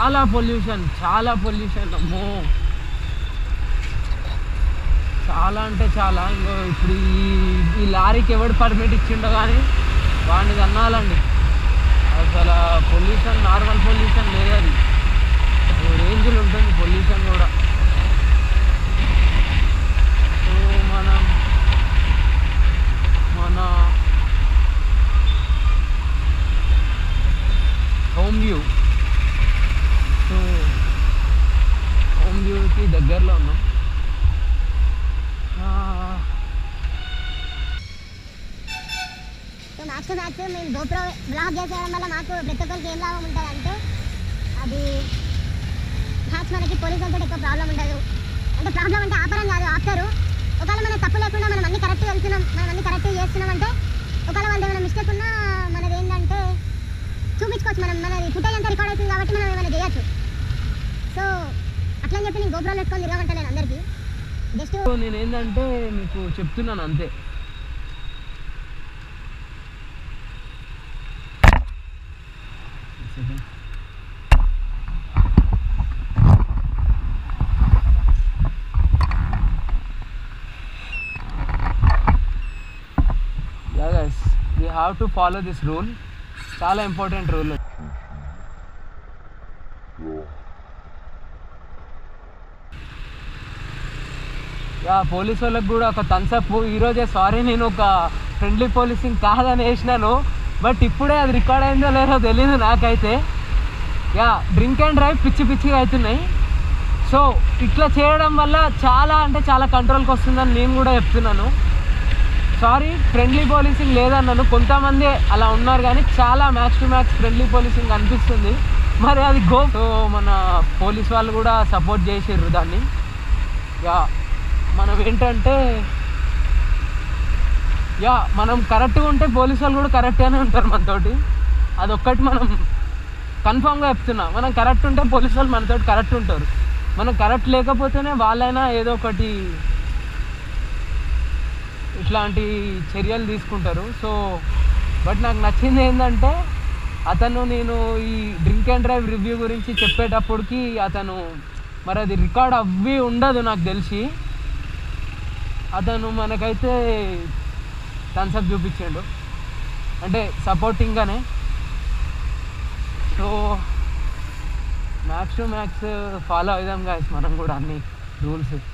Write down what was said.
చాలా పొల్యూషన్ చాలా పొల్యూషన్ అమ్మో చాలా అంటే చాలా ఇంకో ఇప్పుడు ఈ ఈ లారీకి ఎవడు పర్మిట్ ఇచ్చిండో కానీ వాడిని తన్నాలండి అసలు పొల్యూషన్ నార్మల్ పొల్యూషన్ లేదు అది ఓ రేంజ్లో ఉంటుంది పొల్యూషన్ కూడా సో మనం మన హోమ్ వ్యూ సో హోమ్ వ్యూకి దగ్గరలో ఉన్నాం ఆ, సో మ్యాక్స్ టు మ్యాక్స్ మేము గోప్రో బ్లాక్ చేసేయడం వల్ల మాకు ప్రతి ఒక్కరికి ఏం లాభం ఉంటుంది అంటే అది మ్యాక్స్ మనకి పోలీసులతో ఎక్కువ ప్రాబ్లం ఉండదు అంటే ప్రాబ్లం అంటే ఆపరం కాదు ఆపుతారు ఒకవేళ మన తప్పు లేకుండా మనం అన్ని కరెక్ట్ వెళ్తున్నాం మనం అన్ని కరెక్ట్ చేస్తున్నాం అంటే ఒకవేళ వాళ్ళది ఏమైనా మిస్టేక్ ఉన్నా మనది ఏంటంటే చూపించుకోవచ్చు మనం మనది ఫుటేజ్ అంతా రికార్డ్ అవుతుంది కాబట్టి మనం ఏమైనా చేయొచ్చు సో అట్లా అని చెప్పి నేను గోప్రోలు పెట్టుకొని తిరగమంటలేను అందరికీ జస్ట్ సో నేను ఏంటంటే మీకు చెప్తున్నాను అంతే yeah guys we have to follow this rule చాలా ఇంపార్టెంట్ రూల్ యా పోలీస్ వాళ్ళకి కూడా ఒక థమ్స్అప్ ఈరోజే సారీ నేను ఒక ఫ్రెండ్లీ పోలీసింగ్ కాదని వేసినాను బట్ ఇప్పుడే అది రికార్డ్ అయిందో లేదో తెలియదు నాకైతే యా డ్రింక్ అండ్ డ్రైవ్ పిచ్చి పిచ్చిగా అవుతున్నాయి సో ఇట్లా చేయడం వల్ల చాలా అంటే చాలా కంట్రోల్కి వస్తుందని నేను కూడా చెప్తున్నాను సారీ ఫ్రెండ్లీ పోలీసింగ్ లేదన్నాను కొంతమంది అలా ఉన్నారు కానీ చాలా max to max friendly policing అనిపిస్తుంది మరి అది గో సో మన పోలీస్ వాళ్ళు కూడా సపోర్ట్ చేసిర్రు దాన్ని యా మనం ఏంటంటే యా మనం కరెక్ట్గా ఉంటే పోలీస్ వాళ్ళు కూడా కరెక్ట్గానే ఉంటారు మనతోటి అదొక్కటి మనం కన్ఫామ్గా చెప్తున్నా మనం కరెక్ట్ ఉంటే పోలీస్ వాళ్ళు మనతోటి కరెక్ట్ ఉంటారు మనం కరెక్ట్ లేకపోతేనే వాళ్ళైనా ఏదో ఒకటి ఇట్లాంటి చర్యలు తీసుకుంటారు సో బట్ నాకు నచ్చింది ఏంటంటే అతను నేను ఈ డ్రింక్ అండ్ డ్రైవ్ రివ్యూ గురించి చెప్పేటప్పటికి అతను మరి అది రికార్డ్ అవ్వి ఉండదు నాకు తెలిసి అతను మనకైతే థమ్స్అప్ చూపించాడు అంటే సపోర్టింగ్గానే so max to max follow అవుదాం గాయస్ మనం కూడా అన్ని రూల్స్